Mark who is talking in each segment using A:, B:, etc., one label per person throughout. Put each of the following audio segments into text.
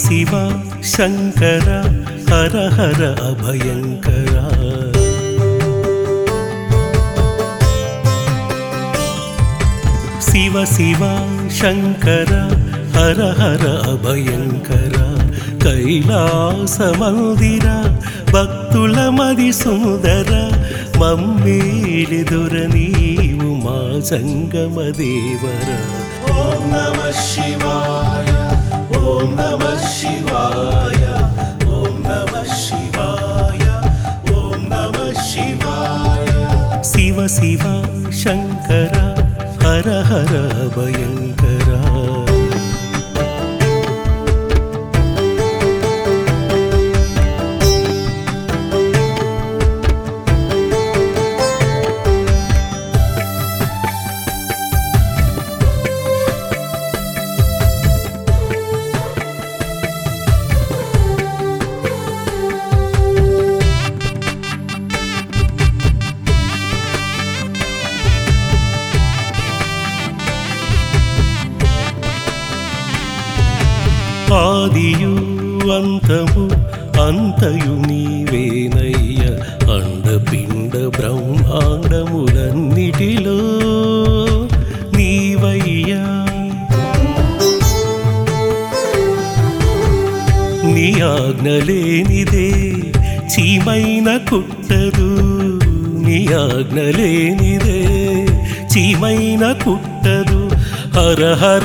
A: శివ శంకర హర హర అభయంకర శివ శివ శంకర హర హర అభయంకర కైలాస మందిర భక్తుల మది సుందర మమ్మేలిదుర నీవు మా సంగమ దేవర ఓం నమ శివాయ ఓం నమ శివాయ ఓం నమ శివాయ ఓం నమ శివాయ శివ శివ శంకర హర హర భయంకర ఆదియు అంతము అంతయు నీవేనయ్య అండపిండ బ్రహ్మాండములన్నిటిలో నీవయ్యా నీ ఆజ్ఞ లేనిదే చీమైన కుట్టదు నీ ఆజ్ఞ లేనిదే చీమైన కుట్టదు హర హర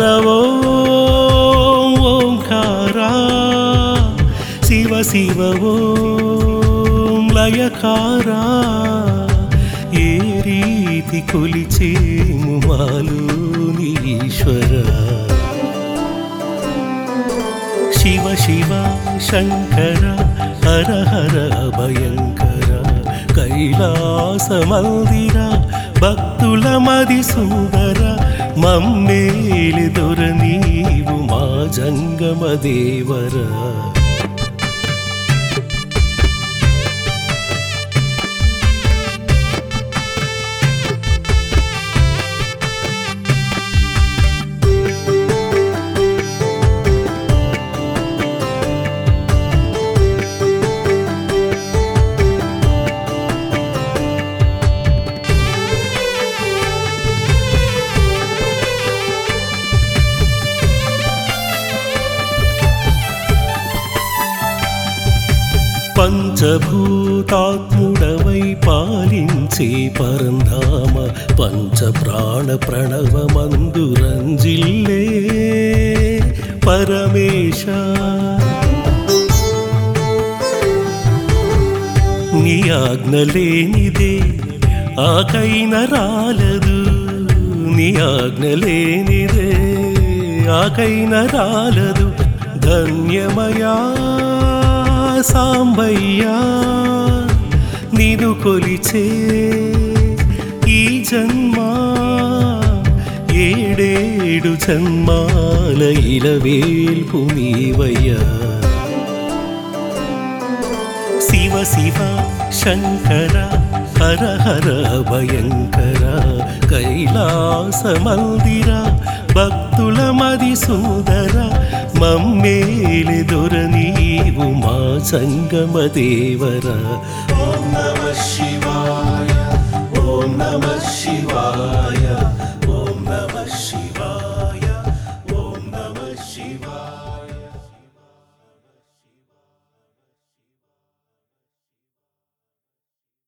A: ఓం ఓంకారా శివ శివ ఓం లయకారా ఏ రీతి కొలిచేము మాలు ఈశ్వరా శివ శివ శంకర హర హర భయంకర కైలాస మందిర భక్తుల మది సుందర మమ్మేలి దొర నీవు మా జంగమ దేవరా పంచభూతాత్ముడవై పాలించే పరంధామ పంచ ప్రాణ ప్రణవమందు రంజిల్లే పరమేశ నీ ఆజ్ఞ లేనిదే ఆకైన రాలదు నీ ఆజ్ఞ లేనిదే ఆకైన రాలదు ధన్యమయా సాంబయ్యా నిను కొలిచే ఈ జన్మ ఏడేడు జన్మాల ఇలవేల్పు నీవయ్యా శివ శివ శంకర హర హర భయంకర కైలాస మందిర భక్తుల మది సుందర మమ్మేలి దొర నీవు మా సంగమ దేవర ఓం నమ శివాయ ఓం నమ శివాయ ఓం నమ శివాయ